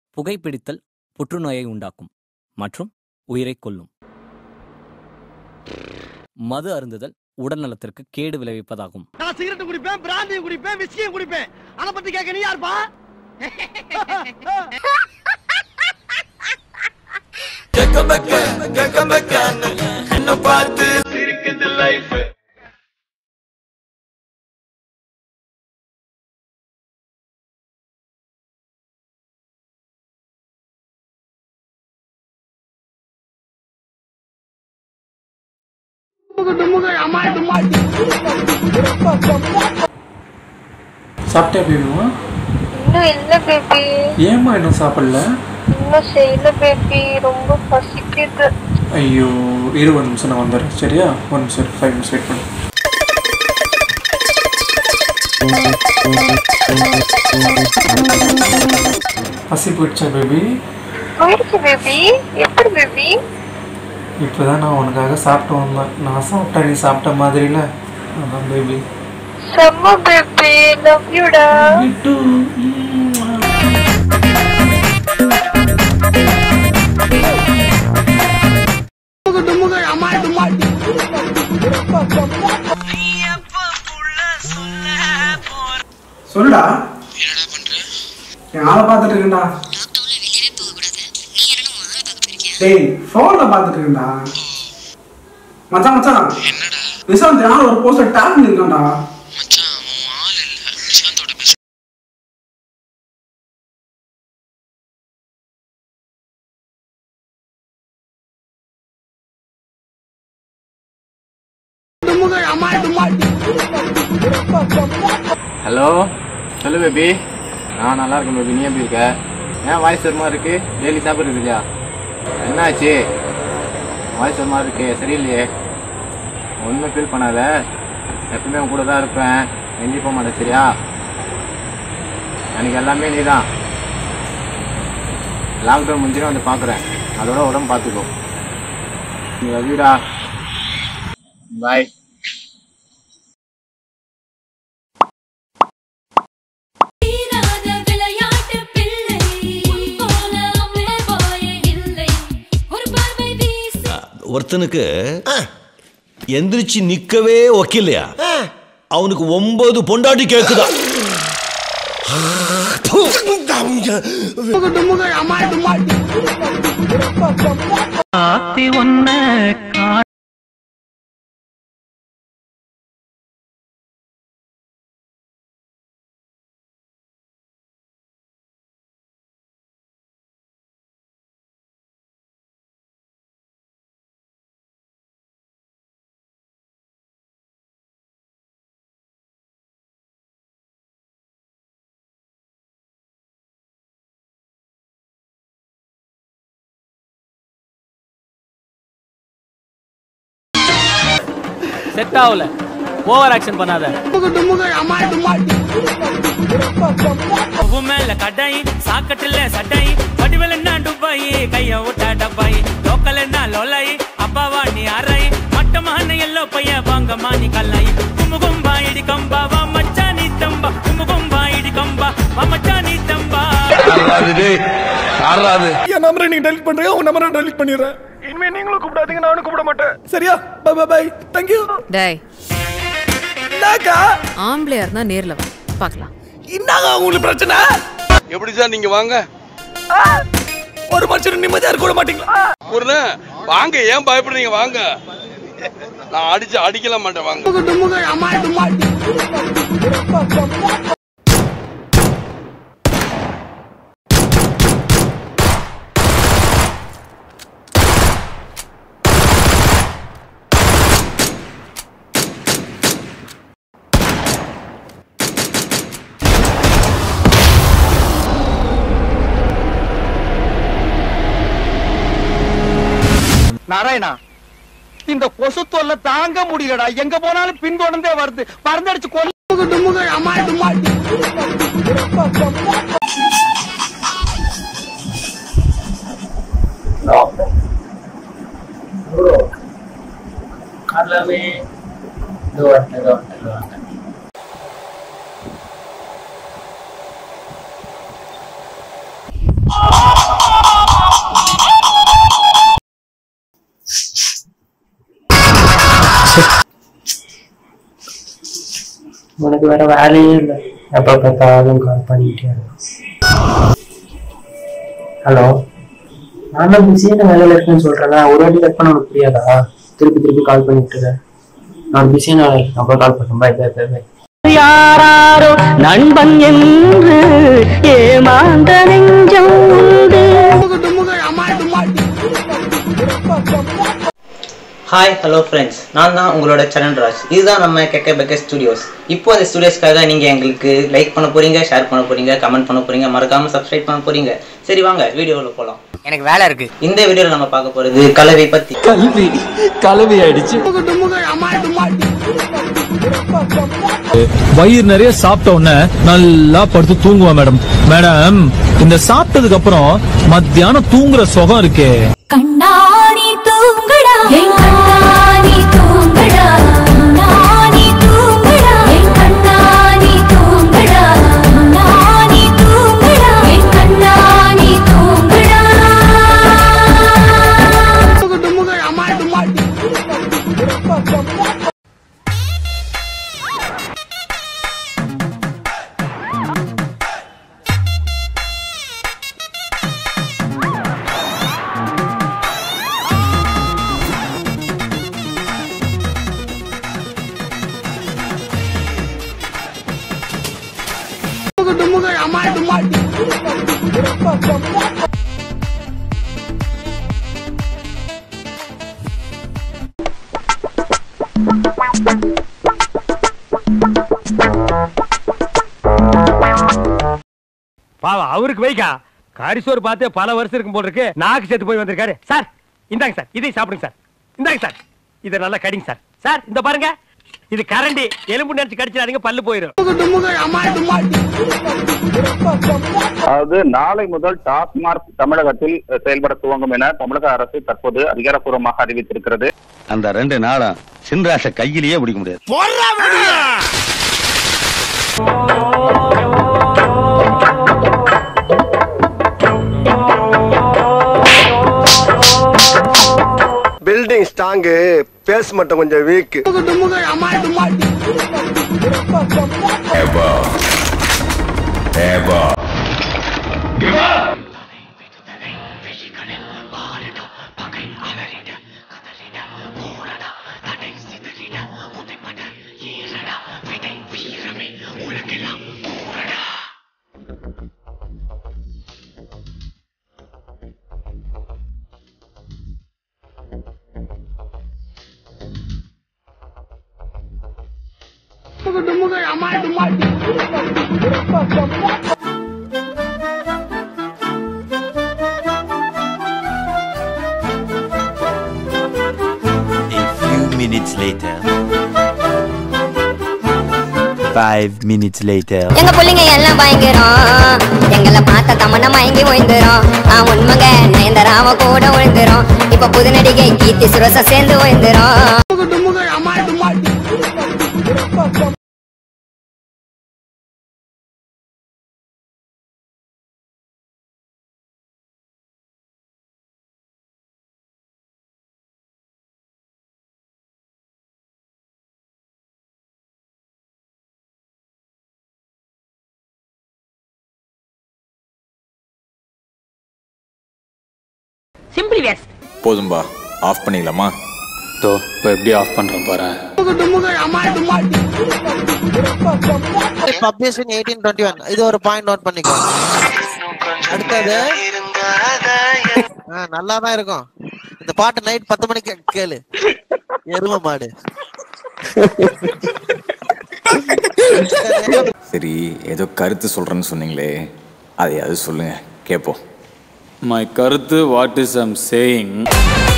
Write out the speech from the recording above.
புகைப்பிடித்தல் புற்றுநோயை உண்டாக்கும் மற்றும் உயிரைக் கொல்லும் மது அருந்துதல் உடல்நலத்திற்கு கேடு விளைவிப்பதாகும் நான் சிகரெட் குடிப்பேன் பிராந்தியும் குடிப்பேன் விஸ்கியும் குடிப்பேன் அதை பத்தி கேட்க நீ யாருப்பா சாப்பிட்டே பேபிமா இன்னும் இல்ல பேபி ஏம்மா இன்னும் சாப்பிடல இன்னும் செய்யல பேபி ரொம்ப பசிக்குது ஐயோ இரு ஒரு நிமிஷம் நான் வந்துடுறேன் சரியா ஒரு நிமிஷம் ஃபைவ் மினிட்ஸ் வெயிட் பண்ணு பசி போயிடுச்சா பேபி போயிடுச்சு பேபி எப்படி பேபி இப்போதான் நான் உனக்காக சாப்பிட்டு வந்தேன் நான் சாப்பிட்டேன் நீ சாப்பிட்ட மாதிரில அதான் பேபி செம்ம பேபி லவ் யூடா சொல்லுடா என் ஆளை பார்த்துட்டு இருக்கேன்டா டேய் ஃபோன்ல பார்த்துட்டு இருக்கேன்டா மச்சான் மச்சான் நிசாந்த் யாரும் ஒரு போஸ்டர் டேப் பண்ணிருக்கான்டா ஹலோ சொல்லு பேபி நான் நல்லா இருக்கேன் பேபி நீ எப்படி இருக்க ஏன் வாய்ஸ் ஒரு மாதிரி இருக்கு டெய்லி சாப்பிட்றது இல்லையா என்னாச்சு வாய்ஸ் ஒரு மாதிரி இருக்கு சரியில்லையே ஒன்றும் ஃபீல் பண்ணாத எப்பவுமே உன் கூட தான் இருப்பேன் எங்கேயும் போக மாட்டேன் சரியா எனக்கு எல்லாமே நீ தான் லாக்டவுன் முடிஞ்சுன்னு வந்து பார்க்குறேன் அதோட உடம்பு பார்த்துக்கோ லவ் யூடா பாய் தீராத விளையாட்டு பிள்ளை உன் போல அம்மே போயே இல்லை ஒரு பார்வை வீசி ஒருத்தனுக்கு எந்திரிச்சு நிக்கவே ஒக்கில்லையா அவனுக்கு ஒன்பது பொண்டாட்டி கேக்குதா செட் ஆகல ஓவர் ஆக்ஷன் பண்ணாத மேல கடாய் சாக்கட்டுல சட்டாய் வடிவல் என்ன டுபாய் கைய விட்டா டப்பாய் லோக்கல் என்ன லோலாய் அப்பாவா நீ அறாய் மட்டமான எல்லோ பைய வாங்க மானி கல்லாய் கும்பு கும்பா இடி கம்பா வா மச்சா நீ தம்பா கும்பு கும்பா இடி கம்பா வா மச்சா நீ தம்பா என் நம்பரை நீங்க டெலிட் பண்றீங்க உன் நம்பரை டெலிட் பண்ணிடுறேன் இனிமே நீங்களும் கூப்பிடாதீங்க நானும் கூப்பிட மாட்டேன் சரியா பை பை பை தேங்க்யூ டேய் என்னக்கா ஆம்பளையா இருந்தா நேர்ல வா பார்க்கலாம் என்னங்க உங்களுக்கு பிரச்சனை எப்படி சார் நீங்க வாங்க ஒரு மனுஷன் நிம்மதியா இருக்க விட மாட்டீங்களா ஒரு வாங்க ஏன் பயப்படுறீங்க வாங்க நான் அடிச்சு அடிக்கல மாட்டேன் வாங்க நாராயணா இந்த கொசு தொல்லை தாங்க முடியலடா எங்க போனாலும் பின்தொடர்ந்தே வருது பறந்தடிச்சு கொல்ல ஆ அது வேற வேலையே இல்லை எப்போ பார்த்தாலும் கால் பண்ணிக்கிட்டே இருக்கும் ஹலோ நான் தான் பிஸியான வேலையில இருக்கேன்னு சொல்றேன் ஒரு வாட்டி கட் பண்ண உனக்கு புரியாதா திருப்பி திருப்பி கால் பண்ணிட்டு இருக்கேன் நான் பிஸியான வேலை இருக்கேன் அப்புறம் கால் பண்ணுறேன் பை பை பை பை யாராரோ நண்பன் என்று ஏமாந்த நெஞ்சம் உண்டு ஹாய் ஹலோ ஃப்ரெண்ட்ஸ் நான் தான் உங்களோட சரண் ராஜ் இதுதான் நம்ம கெக்க பெக்க ஸ்டுடியோஸ் இப்போ அந்த ஸ்டுடியோஸ்க்காக நீங்கள் எங்களுக்கு லைக் பண்ண போறீங்க ஷேர் பண்ண போறீங்க கமெண்ட் பண்ண போறீங்க மறக்காம சப்ஸ்கிரைப் பண்ண போறீங்க சரி வாங்க வீடியோவில் போகலாம் எனக்கு வேலை இருக்கு இந்த வீடியோவில் நம்ம பார்க்க போறது கலவை பத்தி கல்வி கலவை ஆயிடுச்சு வயிறு நிறைய சாப்பிட்ட உடனே நல்லா படுத்து தூங்குவேன் மேடம் மேடம் இந்த சாப்பிட்டதுக்கு அப்புறம் மத்தியானம் தூங்குற சுகம் இருக்கே கண்ணாடி தூங்கடா என் கண்ணாடி தூங்கடா கண்ணாடி தூங்கடா என் கண்ணாடி தூங்கடா கண்ணாடி தூங்கடா என் கண்ணாடி தூங்கடா பாவம் அவருக்கு வைக்கா கரிசோறு பார்த்து பல வருஷம் இருக்கும் போல இருக்கு நாக்கு செத்து போய் வந்திருக்காரு சார் இந்தாங்க சார் இதையும் சாப்பிடுங்க சார் இந்தாங்க சார் இதை நல்லா கடிங்க சார் சார் இந்த பாருங்க இது கரண்டி எலும்பு நினைச்சு கடிச்சிடாதீங்க பல்லு போயிடும் அதாவது நாளை முதல் டாஸ்மார்க் தமிழகத்தில் செயல்பட துவங்கும் என தமிழக அரசு தற்போது அதிகாரப்பூர்வமாக அறிவித்திருக்கிறது அந்த ரெண்டு நாளும் சின்ராச கையிலேயே பிடிக்க முடியாது பில்டிங் ஸ்ட்ராங்கு பேஸ் மட்டும் கொஞ்சம் weak A few minutes later. Five minutes later. எங்க புள்ளைங்க எல்லாம் பயங்கரம் எங்களை பார்த்த தமன மயங்கி ஓய்ந்துரும் ஆ உண்மைங்க நயன்தராம கூட விழுந்துரும் இப்ப புது நடிகை கீர்த்தி சுரச சேர்ந்து ஓய்ந்துரும் சிம்பிளி வேஸ்ட் போதும்பா ஆஃப் பண்ணிக்கலாமா தோ இப்போ எப்படி ஆஃப் பண்றேன் பாரு பப்ளிஷிங் எயிட்டீன் டுவெண்ட்டி ஒன் இது ஒரு பாயிண்ட் நோட் பண்ணிக்கோ அடுத்தது நல்லா தான் இருக்கும் இந்த பாட்டு நைட் பத்து மணிக்கு கேளு எரும மாடு சரி ஏதோ கருத்து சொல்றேன்னு சொன்னீங்களே அதையாவது சொல்லுங்க கேட்போம் மை கருத்து வாட் இஸ் ஐம் சேயிங்